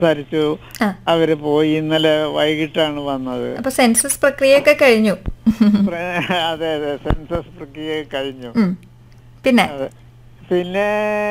സംസാരിച്ചു ആ അവര് പോയി ഇന്നലെ വൈകിട്ടാണ് വന്നത് അപ്പൊ സെൻസസ് പ്രക്രിയയൊക്കെ കഴിഞ്ഞു പ്ര- അതെ അതെ സെൻസസ് പ്രക്രിയ കഴിഞ്ഞു ഉം. പിന്നെ അതെ പിന്നെ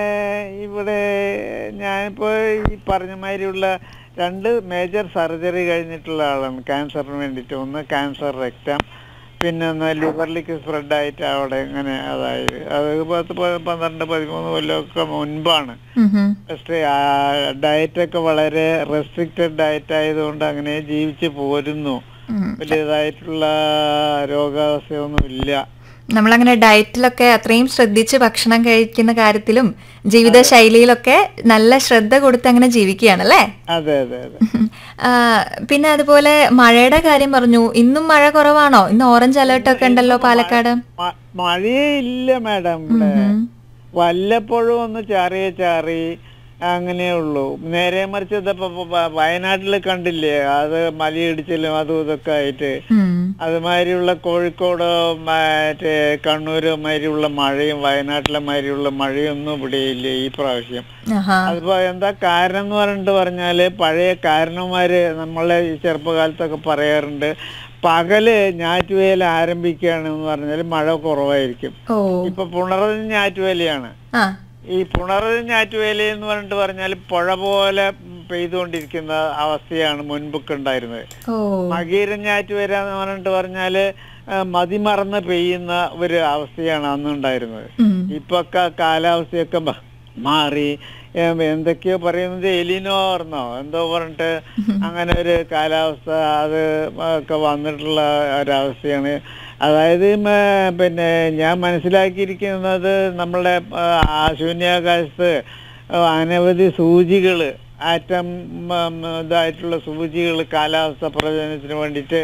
ഇവിടെ ഞാനിപ്പോ ഈ പറഞ്ഞ മാതിരിയുള്ള രണ്ട് മേജർ സർജറി കഴിഞ്ഞിട്ടുള്ള ആളാണ് ക്യാൻസറിന് വേണ്ടിയിട്ട് ഒന്ന് ക്യാൻസർ രക്തം പിന്നെ ഒന്ന് ലിവറിലേക്ക് സ്പ്രെഡ് ആയിട്ട് അവിടെ ഇങ്ങനെ അതായത് അത് പത്ത് പ- പന്ത്രണ്ട് പതിമൂന്ന് കൊല്ലമൊക്കെ മുൻപാണ് ഉം ഹും. പക്ഷേ ഡയറ്റൊക്കെ വളരെ റെസ്ട്രിക്റ്റഡ് ഡയറ്റ് ആയതുകൊണ്ട് അങ്ങനെ ജീവിച്ച് പോരുന്നു ഉം. വലിയതായിട്ടുള്ള രോഗാവസ്ഥയൊന്നും ഇല്ല നമ്മളങ്ങനെ ഡയറ്റിലൊക്കെ അത്രയും ശ്രദ്ധിച്ച് ഭക്ഷണം കഴിക്കുന്ന കാര്യത്തിലും ജീവിതശൈലിയിലൊക്കെ നല്ല ശ്രദ്ധ കൊടുത്ത് അങ്ങനെ ജീവിക്കുകയാണല്ലേ അതെ അതെ അതെ ആ, പിന്നെ അതുപോലെ മഴയുടെ കാര്യം പറഞ്ഞു ഇന്നും മഴ കുറവാണോ ഇന്ന് ഓറഞ്ച് അലേർട്ട് ഒക്കെ ഉണ്ടല്ലോ പാലക്കാട് മ- മഴയേ ഇല്ല മാഡം ഇവിടെ ഉം. വല്ലപ്പോഴും ഒന്ന് ചാറിയ ചാറി അങ്ങനെ ഉള്ളൂ നേരെ മറിച്ച് ഇതിപ്പോ വ- വയനാട്ടിൽ കണ്ടില്ലേ അത് മലയിടിച്ചിലും അതും ഇതൊക്കെ ആയിട്ട് ഉം. അതുമാതിരിയുള്ള കോഴിക്കോട് മറ്റേ കണ്ണൂർ മാതിരിയുള്ള മഴയും വയനാട്ടിലെ മാതിരിയുള്ള മഴയൊന്നും ഇവിടെ ഇല്ല ഈ പ്രാവശ്യം ആഹാ അതിപ്പോ എന്താ കാരണം എന്ന് പറഞ്ഞിട്ട് പറഞ്ഞാല് പഴയ കാരണന്മാര് നമ്മളെ ഈ ചെറുപ്പകാലത്തൊക്കെ പറയാറുണ്ട് പകല് ഞാറ്റുവേല ആരംഭിക്കുകയാണെന്ന് പറഞ്ഞാൽ മഴ കുറവായിരിക്കും ഓ ഇപ്പൊ പുണർന്ന് ഞാറ്റുവേലയാണ് ആ ഈ പുണർന്ന് ഞാറ്റുവേല എന്ന് പറഞ്ഞിട്ട് പറഞ്ഞാൽ പുഴ പോലെ പെയ്തുകൊണ്ടിരിക്കുന്ന അവസ്ഥയാണ് മുൻപൊക്കെ ഉണ്ടായിരുന്നത് ഓ മകീരൻ ഞാറ്റുവേല എന്ന് പറഞ്ഞിട്ട് പറഞ്ഞാല് ആ, മതിമറന്ന് പെയ്യുന്ന ഒരു അവസ്ഥയാണ് അന്നുണ്ടായിരുന്നത് ഉം. ഇപ്പൊ ഒക്കെ കാലാവസ്ഥയൊക്കെ മ- മാറി ഏം, എന്തൊക്കെയോ പറയുന്നത് എലിനോർന്നോ എന്തോ പറഞ്ഞിട്ട് അങ്ങനെ ഒരു കാലാവസ്ഥ അത് ഒക്കെ വന്നിട്ടുള്ള ഒരവസ്ഥയാണ് അതായത് മ- പിന്നെ ഞാൻ മനസ്സിലാക്കിയിരിക്കുന്നത് നമ്മളുടെ ആ, ആ ശൂന്യാകാശത്ത് അനവധി സൂചികൾ ആറ്റം മ- മ- ഇതായിട്ടുള്ള സൂചികൾ കാലാവസ്ഥ പ്രവചനത്തിന് വേണ്ടിയിട്ട്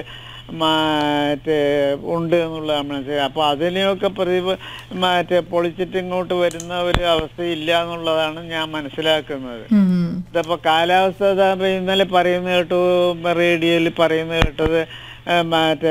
മറ്റേ ഉണ്ട് എന്നുള്ളതാണ് മനസ്സിലായി അപ്പൊ അതിനെയൊക്കെ പ്രതി മറ്റേ പൊളിച്ചിട്ട് ഇങ്ങോട്ട് വരുന്ന ഒരു അവസ്ഥയില്ല എന്നുള്ളതാണ് ഞാൻ മനസ്സിലാക്കുന്നത് ഉം. ഇതിപ്പോ കാലാവസ്ഥ ഇതാ ഇപ്പൊ ഇന്നലെ പറയുന്ന കേട്ടു റേഡിയോയിൽ പറയുന്ന കേട്ടത് ആ, മറ്റേ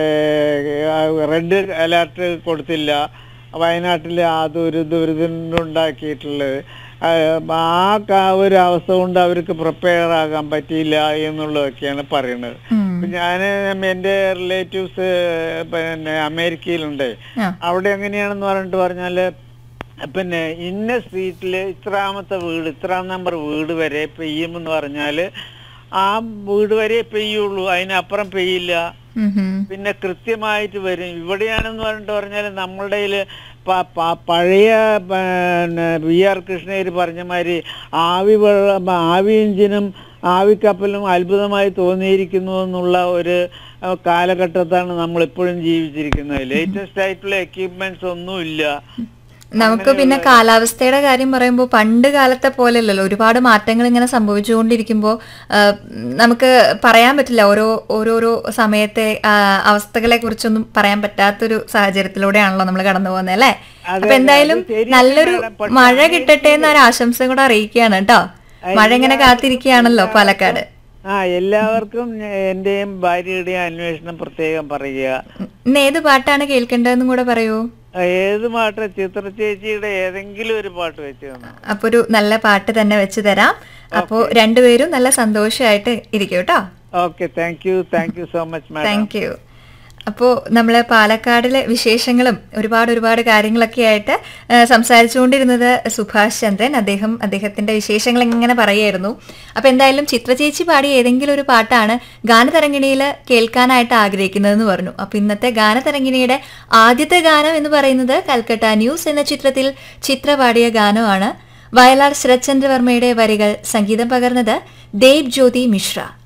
റെഡ് അലർട്ട് കൊടുത്തില്ല വയനാട്ടിൽ അതൊരു ദുരിതമുണ്ടാക്കിയിട്ടുള്ളത് ആ, ആ ക- ഒരു അവസ്ഥ കൊണ്ട് അവർക്ക് പ്രിപ്പയർ ആകാൻ പറ്റിയില്ല എന്നുള്ളതൊക്കെയാണ് പറയുന്നത് ഉം. ഞാൻ എൻ്റെ റിലേറ്റീവ്സ് പിന്നെ അമേരിക്കയിലുണ്ട് ആ. അവിടെ എങ്ങനെയാണെന്ന് പറഞ്ഞിട്ട് പറഞ്ഞാല് പിന്നെ ഇന്ന സ്ട്രീറ്റിൽ ഇത്രാമത്തെ വീട് ഇത്രാം നമ്പർ വീട് വരെ പെയ്യുമെന്ന് പറഞ്ഞാല് ആ വീട് വരെ പെയ്യുള്ളൂ അതിനപ്പുറം പെയ്യില്ല ഉം ഹും. പിന്നെ കൃത്യമായിട്ട് വരും ഇവിടെയാണെന്ന് പറഞ്ഞിട്ട് പറഞ്ഞാൽ നമ്മളുടെ കയ്യില് പ- പ- പഴയ പിന്നെ വി ആർ കൃഷ്ണയ്യർ പറഞ്ഞ മാതിരി ആവി വെള്ളം ആവി എഞ്ചിനും ആവിക്കപ്പലും അത്ഭുതമായി തോന്നിയിരിക്കുന്നു എന്നുള്ള ഒരു അഹ്, കാലഘട്ടത്താണ് നമ്മൾ ഇപ്പോഴും ജീവിച്ചിരിക്കുന്നത് ലേറ്റസ്റ്റ് ആയിട്ടുള്ള എക്യുപ്മെന്റ്സ് ഒന്നും ഇല്ല നമുക്ക് പിന്നെ കാലാവസ്ഥയുടെ കാര്യം പറയുമ്പോൾ പണ്ട് കാലത്തെ പോലെയല്ലല്ലോ ഒരുപാട് മാറ്റങ്ങൾ ഇങ്ങനെ സംഭവിച്ചുകൊണ്ടിരിക്കുമ്പോൾ നമുക്ക് പറയാൻ പറ്റില്ല ഓരോ ഓരോരോ സമയത്തെ ആ, അവസ്ഥകളെ കുറിച്ചൊന്നും പറയാൻ പറ്റാത്തൊരു സാഹചര്യത്തിലൂടെയാണല്ലോ നമ്മൾ കടന്നു പോകുന്നത് അല്ലേ അതെ, അപ്പൊ എന്തായാലും അത് ശരിയാണ് നല്ലൊരു madam. പക്ഷെ മഴ കിട്ടട്ടെ എന്നൊരു ആശംസ കൂടെ അറിയിക്കുകയാണ് കേട്ടോ മഴ ഇങ്ങനെ കാത്തിരിക്കുകയാണല്ലോ പാലക്കാട് ആ എല്ലാവർക്കും എന്റെയും ഭാര്യയുടെയും അന്വേഷണം പ്രത്യേകം പറയുക ഇന്ന് ഏത് പാട്ടാണ് കേൾക്കേണ്ടതെന്നും കൂടെ പറയൂ ആ, ഏത് പാട്ട് ചിത്ര ചേച്ചിയുടെ ഏതെങ്കിലും ഒരു പാട്ട് വെച്ച് തന്നു അപ്പൊ ഒരു നല്ല പാട്ട് തന്നെ വെച്ച് തരാം അപ്പോ രണ്ടുപേരും നല്ല സന്തോഷമായിട്ട് ഇരിക്കും കേട്ടോ okay thank you thank you so much madam thank you അപ്പോൾ നമ്മൾ പാലക്കാടിലെ വിശേഷങ്ങളും ഒരുപാട് ഒരുപാട് കാര്യങ്ങളൊക്കെ ആയിട്ട് ആ, സംസാരിച്ചുകൊണ്ടിരുന്നത് സുഭാഷ് ചന്ദ്രൻ അദ്ദേഹം അദ്ദേഹത്തിന്റെ വിശേഷങ്ങൾ ഇങ്ങനെ പറയായിരുന്നു അപ്പോൾ എന്തായാലും ചിത്രചേച്ചി പാടിയ ഏതെങ്കിലും ഒരു പാട്ടാണ് ഗാനതരംഗിണിയിൽ കേൾക്കാനായിട്ട് ആഗ്രഹിക്കുന്നതെന്ന് പറഞ്ഞു അപ്പോൾ ഇന്നത്തെ ഗാനതരംഗിണിയുടെ ആദ്യത്തെ ഗാനം എന്ന് പറയുന്നത് കൽക്കട്ട ന്യൂസ് എന്ന ചിത്രത്തിൽ ചിത്ര പാടിയ ഗാനമാണ് വയലാർ ശരത്ചന്ദ്രവർമ്മയുടെ വരികൾ സംഗീതം പകർന്നത് ദേവ് ജ്യോതി മിശ്ര